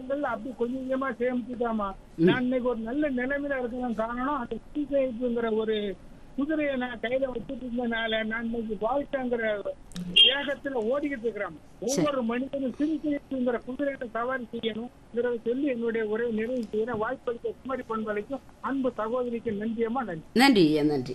காலங்கள்ல அப்படி கொஞ்சம் கொஞ்சமா சேமிச்சுட்டாமா நான் இன்னைக்கு ஒரு நல்ல நிலைமையில இருக்கிறேன் காரணம் அந்த சீசைப்புங்கிற ஒரு குதிரையை நான் கையில வச்சுட்டு இருந்தனால நான் இன்னைக்கு வாழ்க்கைங்கிற வேகத்துல ஓடிக்கிட்டு இருக்கிறேன் ஒவ்வொரு மனிதனும் சிறுசைப்புங்கிற குதிரையில சவாரி செய்யணும் சொல்லி என்னுடைய உரையை நிறைவு செய்யறேன் வாய்ப்பளித்த குமரி பண்பலைக்கும் அன்பு சகோதரிக்கு நன்றியம்மா நன்றி நன்றி ஐயா நன்றி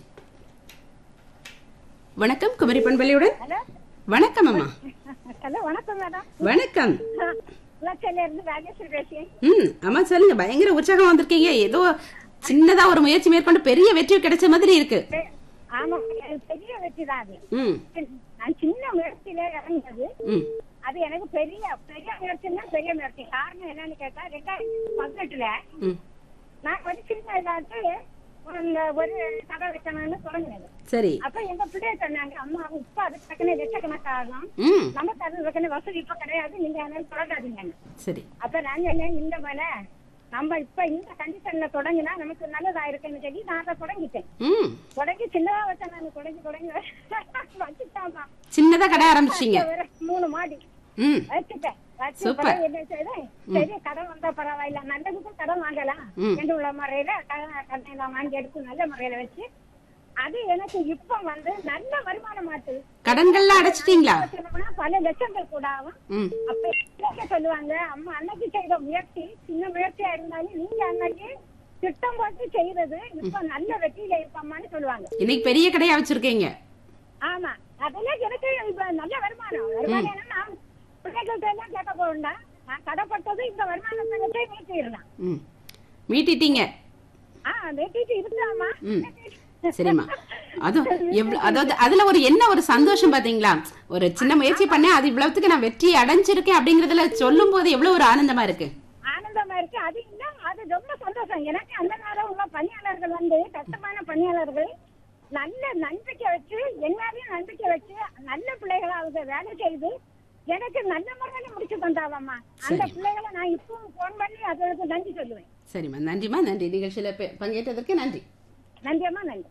வணக்கம் குமரி பண்பலையுடன் ஹலோ வணக்கம் அம்மா ஹலோ வணக்கம் மேடம் வணக்கம் குளச்சல்ல இருந்து ராஜேஸ்வரி பேசுறேன் ம் அம்மா சொல்லுங்க பயங்கர உற்சாகம் வந்திருக்கீங்க ஏதோ சின்னதா ஒரு முயற்சி மேற்கொண்டு பெரிய வெற்றி கிடைச்ச மாதிரி இருக்கு பெ- ஆமா எனக்கு பெரிய வெற்றி தான் அது ம் நான் சின்ன முயற்சியில இறங்கினது ம் அது எனக்கு பெரிய பெரிய முயற்சின்னா பெரிய முயற்சி காரணம் என்னன்னு கேட்டா ரெண்டாயிரத்தி பதினெட்டுல ம் நான் வந்து சின்ன இதாட்டு அந்த ஒரு கடை வைக்கணும்னு தொடங்கினது சரி அப்ப எங்க பிள்ளைய சொன்னாங்க அம்மா இப்ப அது டக்குனு லட்சக்கணக்காகும் ம் நமக்கு அது வைக்கணும் வசதி இப்ப கிடையாது நீங்க அதனால தொடங்காதீங்க சரி அப்ப நான் சொன்னேன் இந்த மேல நம்ம இப்ப இந்த கண்டிஷன்ல தொடங்கினா நமக்கு நல்லதா இருக்குன்னு சொல்லி நான் அதை தொடங்கிட்டேன் ம் தொடங்கி சின்னதா வச்சேன் நான் தொடங்கி தொடங்கி வச்சுட்டாமா சின்னதா கடை ஆரம்பிச்சிட்டீங்க ஒரு மூணு மாடி ம் வச்சுட்டேன் வச்சு சூப்பர். பிறகு என்ன செய்தேன் சரி கடன் வந்தா பரவாயில்ல நல்லதுக்கு கடன் வாங்கலாம் ம். என்று உள்ள முறையில கடன் கடன் வாங்கி எடுத்து நல்ல முறையில வச்சு அது எனக்கு இப்ப வந்து நல்ல வருமானம் ஆட்டு கடன்கள்லாம் அடைச்சிட்டீங்களா சொன்னோம்னா பல லட்சங்கள் கூட ஆகும் ம் அப்ப என்ன சொல்லுவாங்க அம்மா அன்னைக்கு செய்த முயற்சி சின்ன முயற்சியா இருந்தாலும் நீங்க அன்னைக்கு திட்டம் போட்டு செய்யறது இப்ப நல்ல வெற்றியில இருப்பம்மான்னு சொல்லுவாங்க இன்னைக்கு பெரிய கடையா வச்சிருக்கீங்க ஆமா அதெல்லாம் எனக்கு இப்ப நல்ல வருமானம் வருமானம் என்னன்னா நான் பிள்ளைகள்ட்ட எல்லாம் கேட்க போகண்டா நான் கடைப்பட்டது இந்த வருமானத்தை வச்சே மீட்டிடலாம் ம் மீட்டிட்டீங்க ஆஹ் வெட்டிட்டு இருந்தாமா ம் சரிம்மா அதுவும் எவ்வளவு அதாவது அதுல ஒரு என்ன ஒரு சந்தோஷம் பாத்தீங்களா ஒரு சின்ன முயற்சி பண்ணேன் அது இவ்வளவுத்துக்கு நான் வெற்றி அடைஞ்சிருக்கேன் அப்படிங்கறதுல சொல்லும் போது எவ்வளவு ஒரு ஆனந்தமா இருக்கு ஆனந்தமா இருக்கு அது இல்ல அது ரொம்ப சந்தோஷம் எனக்கு அந்த நேரம் உள்ள பணியாளர்கள் வந்து கஷ்டமான பணியாளர்கள் நல்ல நம்பிக்கை வச்சு எல்லாரையும் நம்பிக்கை வச்சு நல்ல பிள்ளைகளை அவங்க வேலை செய்து எனக்கு நல்ல முறையில முடிச்சு தந்தாவம்மா அந்த சரி. பிள்ளைகளை நான் இப்பவும் போன் பண்ணி அதற்கு நன்றி சொல்லுவேன் சரிம்மா நன்றிம்மா நன்றி நிகழ்ச்சியில பே- பங்கேற்றதற்கு நன்றி நன்றியம்மா நன்றி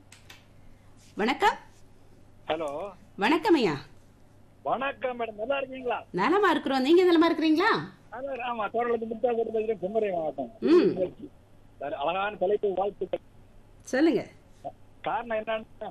வணக்கம் ஹலோ வணக்கம் ஐயா வணக்கம் மேடம் நல்லா இருக்கீங்களா நலமா இருக்கிறோம் நீங்க நலமா இருக்கிறீங்களா அதான் ஆமா தோரலத்து முத்தாபுரத்துல குமரி மாவட்டம் ம் சரி, அழகான தலைப்பு வாழ்த்துக்கள் சொல்லுங்க காரணம் என்னன்னா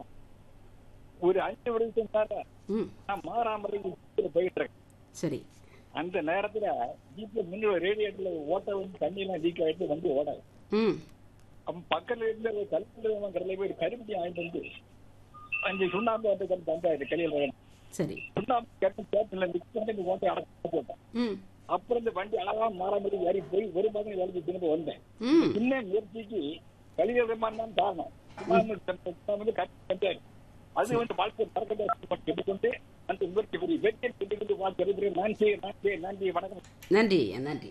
ஒரு அஞ்சு வருஷத்துக்கு முன்னால ம் நான் மாறாமறைக்கு ஜீப்ல போயிட்டு இருக்கேன் சரி அந்த நேரத்துல ஜீப்ல முன்னாடி ரேடியேட்டர்ல ஓட்ட வந்து தண்ணி எல்லாம் லீக் ஆயிட்டு வந்து ஓடாது ம் அப்ப பக்கத்துல இருந்த ஒரு கல்வியில போய் ஒரு கருப்பட்டி வாங்கிட்டு வந்து அஞ்சு சுண்ணாம்பு வந்து கொஞ்சம் தந்தாரு கையில் வேணும் சரி சுண்ணாம்பு கேட்டு கேட்டுல மிக்ஸ் பண்ணி இந்த ஓட்டை அடக்க போட்டேன் ம் அப்புறம் இந்த வண்டி அழகா மாறாமறி ஏறி போய் ஒரு மாதம் வேலைக்கு திரும்ப வந்தேன் ம் சின்ன முயற்சிக்கு கழிவு விமானம் தான் காரணம் சுண்ணாம்பு தந்த- சுண்ணாம்பு கட்டி தந்தாரு அது வந்து வாழ்க்கை பறக்கத்தை எடுத்துக்கொண்டு அந்த முயற்சி பெரிய வெற்றி பெற்றுக்கொண்டு வாழ்க்கை பெரிய நன்றி நன்றி நன்றி வணக்கம் நன்றி ஐயா நன்றி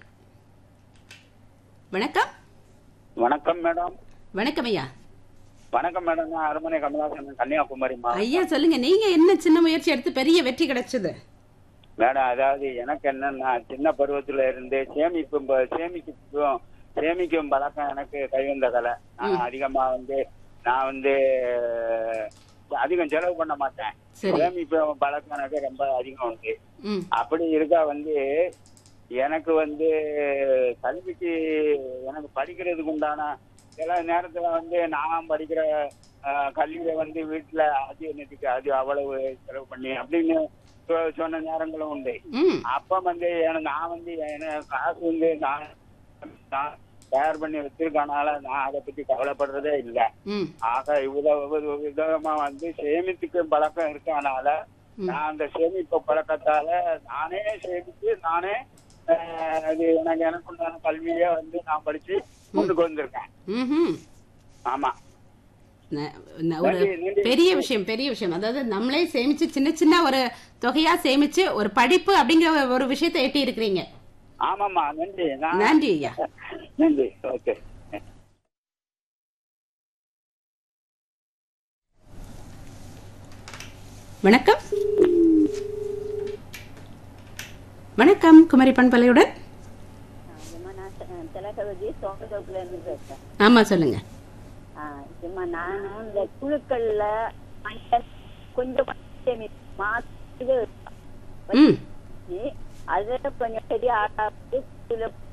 வணக்கம் வணக்கம் மேடம் வணக்கம் ஐயா வணக்கம் மேடம் நான் அருமனை கமலாசன் கன்னியாகுமரி மாவட்டம் ஐயா சொல்லுங்க நீங்க என்ன சின்ன முயற்சி எடுத்து பெரிய வெற்றி கிடைச்சது மேடம் அதாவது எனக்கு என்னன்னா சின்ன பருவத்துல இருந்து சேமிப்பும் ப- சேமிக்கும் சேமிக்கும் பழக்கம் எனக்கு கைவந்த கலை நான் அதிகமா வந்து நான் வந்து அதிகம் செலவு பண்ண மாட்டேன் சரி சேமிப்பு பழக்கம் எனக்கு ரொம்ப அதிகம் உண்டு ம் அப்படி இருக்கா வந்து எனக்கு வந்து கல்விக்கு எனக்கு படிக்கிறதுக்கு உண்டான சில நேரத்துல வந்து நான் படிக்கிற அஹ், கல்வியை வந்து வீட்டுல அது என்னதுக்கு அது அவ்வளவு செலவு பண்ணி அப்படின்னு சொ- சொன்ன நேரங்களும் உண்டு ம் அப்ப வந்து எனக்கு நான் வந்து எனக்கு காசு வந்து நான் நான் தயார் பண்ணி வச்சிருக்கனால நான் அதை பத்தி கவலைப்படுறதே இல்லை ம் ஆக இவ்வளவு விதமா வந்து சேமித்துக்கும் பழக்கம் இருக்கனால ம். நான் அந்த சேமிப்பு பழக்கத்தால நானே சேமித்து நானே அஹ், அது எனக்கு எனக்கு உண்டான கல்வியை வந்து நான் படிச்சு கொண்டுக்கு வந்திருக்கேன் ம்ஹும். ஆமா ந- ந- ஒரு நன்றி, நன்றி. பெரிய விஷயம் பெரிய விஷயம் அதாவது நம்மளே சேமிச்சு சின்ன சின்ன ஒரு தொகையா சேமிச்சு ஒரு படிப்பு அப்படிங்கிற ஒரு- ஒரு விஷயத்தை எட்டி இருக்கிறீங்க ஆமாமா நன்றி நான் நன்றி ஐயா நன்றி ஓகே வணக்கம் வணக்கம் குமரி பண்பலையுடன் அம்மா நான் திலகவதி சோழத்தோப்புல இருந்து பேசுறேன் ஆமா சொல்லுங்க ஆ, சும்மா நானும் இந்த குழுக்கள்ல மஞ்சள் கொஞ்சம் கொஞ்சம் சேமிப்பு மாசத்துக்கு ம் வச்சு, அதை கொஞ்சம் செடி ஆடாது